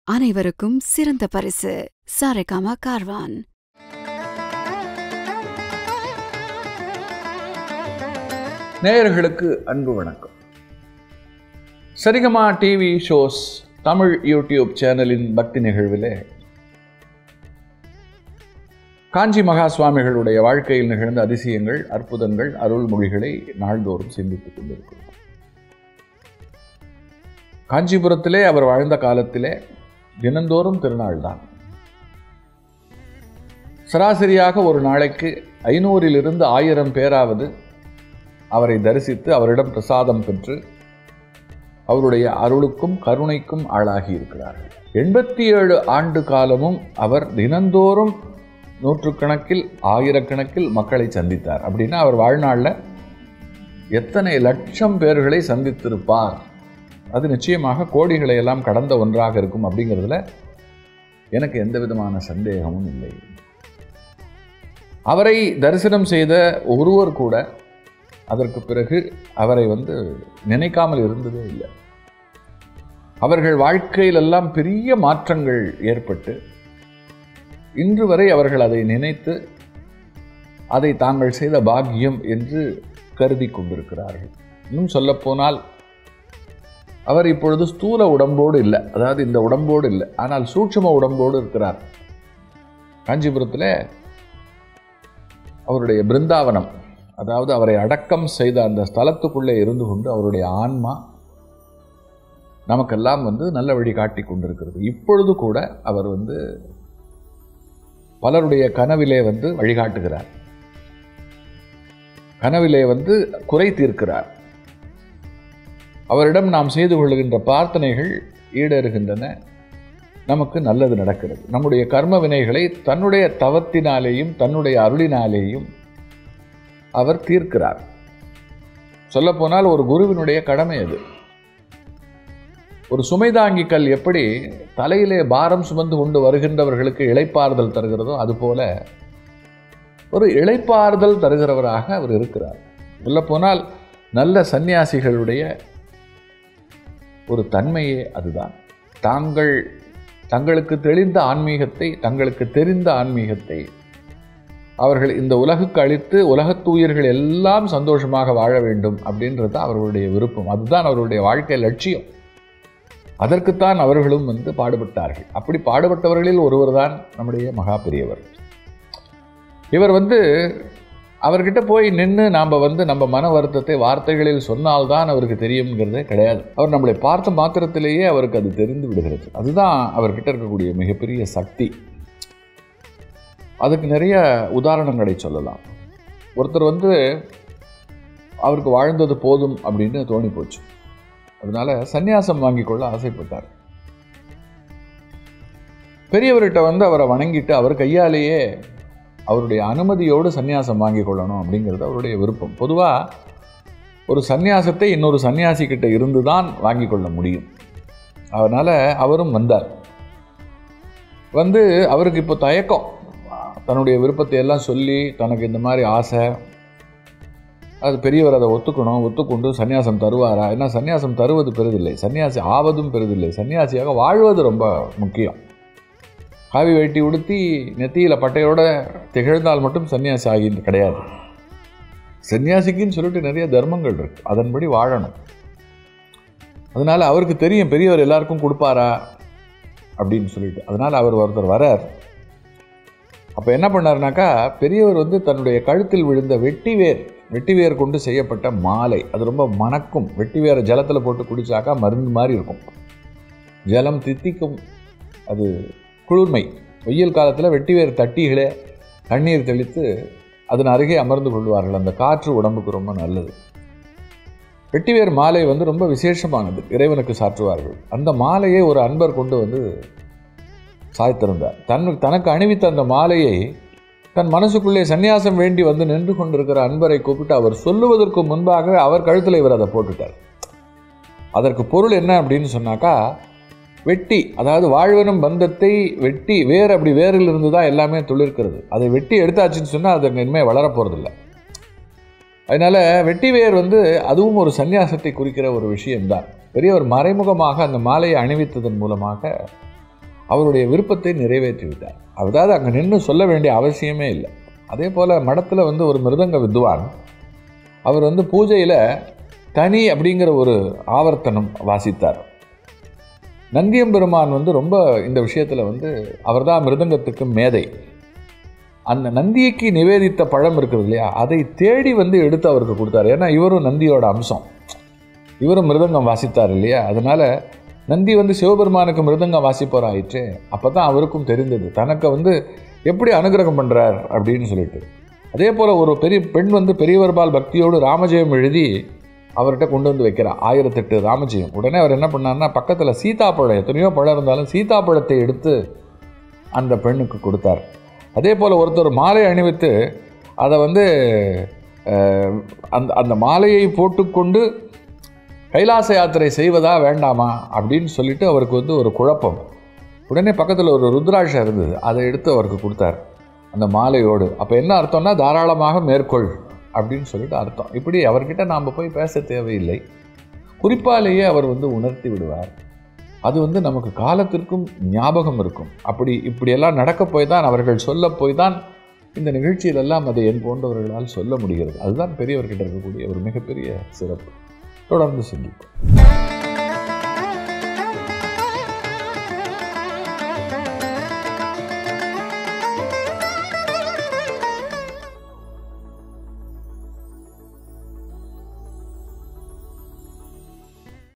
அனைவருக்கும் சிறந்த பரிசு சாரேகாமா கார்வான் நேயர்களுக்கு அன்பு வணக்கம் Saregama TV shows Tamil YouTube சேனலின் பக்தி நிகழ்விலே காஞ்சி மகா சுவாமிகளுடைய வாழ்க்கையில் நிகழ்ந்த அதிசயங்கள் அற்புதங்கள் அருள்மொழிகளை நாள்தோறும் சிந்தித்துக் கொண்டிருக்கிறோம் காஞ்சிபுரத்திலே அவர் வாழ்ந்த காலத்திலே தினந்தோறும் திருநாள்தான் சராசரியாக ஒரு நாளைக்கு ஐநூறிலிருந்து ஆயிரம் பேராவது அவரை தரிசித்து அவரிடம் பிரசாதம் பெற்று அவருடைய அருளுக்கும் கருணைக்கும் ஆளாகி இருக்கிறார்கள் எண்பத்தி ஏழு ஆண்டு காலமும் அவர் தினந்தோறும் நூற்றுக்கணக்கில் ஆயிரக்கணக்கில் மக்களை சந்தித்தார் அப்படின்னா அவர் வாழ்நாளில் எத்தனை லட்சம் பேர்களை சந்தித்திருப்பார் அது நிச்சயமாக கோடிகளை எல்லாம் கடந்த ஒன்றாக இருக்கும் அப்படிங்கிறதுல எனக்கு எந்த விதமான சந்தேகமும் இல்லை அவரை தரிசனம் செய்த ஒருவர் கூட அதற்கு பிறகு அவரை வந்து நினைக்காமல் இருந்ததே இல்லை அவர்கள் வாழ்க்கையிலெல்லாம் பெரிய மாற்றங்கள் ஏற்பட்டு இன்று வரை அவர்கள் அதை நினைத்து அதை தாங்கள் செய்த பாக்கியம் என்று கருதி கொண்டிருக்கிறார்கள் இன்னும் சொல்லப்போனால் அவர் இப்பொழுது ஸ்தூல உடம்போடு இல்லை அதாவது இந்த உடம்போடு இல்லை ஆனால் சூட்சும உடம்போடு இருக்கிறார் காஞ்சிபுரத்தில் அவருடைய பிருந்தாவனம் அதாவது அவரை அடக்கம் செய்த அந்த ஸ்தலத்துக்குள்ளே இருந்து கொண்டு அவருடைய ஆன்மா நமக்கெல்லாம் வந்து நல்ல வழி காட்டி கொண்டிருக்கிறது இப்பொழுது கூட அவர் வந்து பலருடைய கனவிலே வந்து வழிகாட்டுகிறார் கனவிலே வந்து குறை தீர்க்கிறார் அவரிடம் நாம் செய்து கொள்கின்ற பிரார்த்தனைகள் ஈடேறுகின்றன நமக்கு நல்லது நடக்கிறது நம்முடைய கர்ம வினைகளை தன்னுடைய தவத்தினாலேயும் தன்னுடைய அருளினாலேயும் அவர் தீர்க்கிறார் சொல்லப்போனால் ஒரு குருவினுடைய கடமை அது ஒரு சுமைதாங்கி கல் எப்படி தலையிலே பாரம் சுமந்து கொண்டு வருகின்றவர்களுக்கு இளைப்பாறுதல் தருகிறதோ அதுபோல ஒரு இளைப்பாறுதல் தருகிறவராக அவர் இருக்கிறார் சொல்லப்போனால் நல்ல சந்நியாசிகளுடைய ஒரு தன்மையே அதுதான் தாங்கள் தங்களுக்கு தெளிந்த ஆன்மீகத்தை தங்களுக்கு தெரிந்த ஆன்மீகத்தை அவர்கள் இந்த உலகுக்கு அளித்து உலகத்தூயர்கள் எல்லாம் சந்தோஷமாக வாழ வேண்டும் அப்படின்றது தான் அவர்களுடைய விருப்பம் அதுதான் அவர்களுடைய வாழ்க்கை லட்சியம் அதற்குத்தான் அவர்களும் வந்து பாடுபட்டார்கள் அப்படி பாடுபட்டவர்களில் ஒருவர் தான் நம்முடைய மகா பெரியவர் இவர் வந்து அவர்கிட்ட போய் நின்று நாம் வந்து நம்ம மன வருத்தத்தை வார்த்தைகளில் சொன்னால்தான் அவருக்கு தெரியுங்கிறதே கிடையாது அவர் நம்மளை பார்த்த மாத்திரத்திலேயே அவருக்கு அது தெரிந்து விடுகிறது அதுதான் அவர்கிட்ட இருக்கக்கூடிய மிகப்பெரிய சக்தி அதுக்கு நிறைய உதாரணங்களை சொல்லலாம் ஒருத்தர் வந்து அவருக்கு வாழ்ந்தது போதும் அப்படின்னு தோணி போச்சு அதனால சந்நியாசம் வாங்கி கொள்ள ஆசைப்பட்டார் பெரியவர்கிட்ட வந்து அவரை வணங்கிட்டு அவர் கையாலேயே அவருடைய அனுமதியோடு சந்நியாசம் வாங்கி கொள்ளணும் அப்படிங்கிறது அவருடைய விருப்பம் பொதுவாக ஒரு சந்நியாசத்தை இன்னொரு சன்னியாசி கிட்ட இருந்து தான் வாங்கி கொள்ள முடியும் அதனால் அவரும் வந்தார் வந்து அவருக்கு இப்போ தயக்கம் தன்னுடைய விருப்பத்தை எல்லாம் சொல்லி தனக்கு இந்த மாதிரி ஆசை அது பெரியவர் அதை ஒத்துக்கணும் ஒத்துக்கொண்டு சன்னியாசம் தருவாரா ஏன்னா சன்னியாசம் தருவது பெரிதில்லை சன்னியாசி ஆவதும் பெரிதில்லை சன்னியாசியாக வாழ்வது ரொம்ப முக்கியம் காவி வேட்டி உடுத்தி நெத்தியில் பட்டையோட திகழ்ந்தால் மட்டும் சன்னியாசி ஆகின்ற கிடையாது சன்னியாசிக்குன்னு சொல்லிட்டு நிறைய தர்மங்கள் இருக்கு அதன்படி வாழணும் அதனால அவருக்கு தெரியும் பெரியவர் எல்லாருக்கும் கொடுப்பாரா அப்படின்னு சொல்லிட்டு அதனால அவர் ஒருத்தர் வரார் அப்போ என்ன பண்ணார்னாக்கா பெரியவர் வந்து தன்னுடைய கழுத்தில் விழுந்த வெட்டிவேர் வெட்டிவேர் கொண்டு செய்யப்பட்ட மாலை அது ரொம்ப மணக்கும் வெட்டிவேரை ஜலத்தில் போட்டு குடிச்சாக்கா மருந்து மாதிரி இருக்கும் ஜலம் தித்திக்கும் அது குளிர்மை வெயில் காலத்தில் வெட்டிவேர் தட்டிகளே தண்ணீர் தெளித்து அதன் அருகே அமர்ந்து கொள்வார்கள் அந்த காற்று உடம்புக்கு ரொம்ப நல்லது வெட்டிவேர் மாலை வந்து ரொம்ப விசேஷமானது இறைவனுக்கு சாற்றுவார்கள் அந்த மாலையை ஒரு அன்பர் கொண்டு வந்து சாய்த்திருந்தார் தன் தனக்கு அணிவித்த அந்த மாலையை தன் மனசுக்குள்ளே சந்நியாசம் வேண்டி வந்து நின்று கொண்டிருக்கிற அன்பரை கூப்பிட்டு அவர் சொல்லுவதற்கு முன்பாக அவர் கழுத்தில் இவர் அதை போட்டுட்டார் அதற்கு பொருள் என்ன அப்படின்னு சொன்னாக்கா வெட்டி அதாவது வாழ்வனும் பந்தத்தை வெட்டி வேர் அப்படி வேரில் இருந்து தான் எல்லாமே துளிர்க்கிறது அதை வெட்டி எடுத்தாச்சுன்னு சொன்னால் அது இனிமேல் வளரப்போகிறதில்ல அதனால் வெட்டி வேர் வந்து அதுவும் ஒரு சந்நியாசத்தை குறிக்கிற ஒரு விஷயம்தான் பெரியவர் மறைமுகமாக அந்த மாலையை அணிவித்ததன் மூலமாக அவருடைய விருப்பத்தை நிறைவேற்றி விட்டார் அதாவது அங்கே நின்று சொல்ல வேண்டிய அவசியமே இல்லை அதே போல் மடத்தில் வந்து ஒரு மிருதங்க வித்வான் அவர் வந்து பூஜையில் தனி அப்படிங்கிற ஒரு ஆவர்த்தனம் வாசித்தார் நந்தியம்பெருமான் வந்து ரொம்ப இந்த விஷயத்தில் வந்து அவர்தான் மிருதங்கத்துக்கு மேதை அந்த நந்தியைக்கு நிவேதித்த பழம் இருக்குது இல்லையா அதை தேடி வந்து எடுத்து அவருக்கு கொடுத்தாரு ஏன்னா இவரும் நந்தியோட அம்சம் இவரும் மிருதங்கம் வாசித்தார் இல்லையா அதனால நந்தி வந்து சிவபெருமானுக்கு மிருதங்கம் வாசிப்போர் ஆயிற்று அப்போ தான் அவருக்கும் தெரிந்தது தனக்கு வந்து எப்படி அனுகிரகம் பண்ணுறார் அப்படின்னு சொல்லிட்டு அதே போல் ஒரு பெரிய பெண் வந்து பெரியவர்பால் பக்தியோடு ராமஜெயம் எழுதி அவர்கிட்ட கொண்டு வந்து வைக்கிறார் ஆயிரத்தெட்டு ராமஜெயம் உடனே அவர் என்ன பண்ணார்னா பக்கத்தில் சீதாப்பழம் எத்தனையோ பழம் இருந்தாலும் சீதாப்பழத்தை எடுத்து அந்த பெண்ணுக்கு கொடுத்தார் அதே போல் ஒருத்தர் மாலை அணிவித்து அதை வந்து அஹ், அந்த அந்த மாலையை போட்டுக்கொண்டு கைலாச யாத்திரை செய்வதா வேண்டாமா அப்படின்னு சொல்லிட்டு அவருக்கு வந்து ஒரு குழப்பம் உடனே பக்கத்தில் ஒரு ருத்ராட்சம் இருந்தது அதை எடுத்து அவருக்கு கொடுத்தார் அந்த மாலையோடு அப்போ என்ன அர்த்தம்னா தாராளமாக மேற்கொள் அப்படின்னு சொல்லிட்டு அர்த்தம் இப்படி அவர்கிட்ட நாம் போய் பேச தேவையில்லை குறிப்பாலேயே அவர் வந்து உணர்த்தி விடுவார் அது வந்து நமக்கு காலத்திற்கும் ஞாபகம் இருக்கும் அப்படி இப்படியெல்லாம் நடக்க போய் தான் அவர்கள் சொல்ல போய் தான் இந்த நிகழ்ச்சியிலெல்லாம் அதை என் போன்றவர்களால் சொல்ல முடிகிறது அதுதான் பெரியவர்கிட்ட இருக்கக்கூடிய ஒரு மிகப்பெரிய சிறப்பு தொடர்ந்து சிந்திப்போம்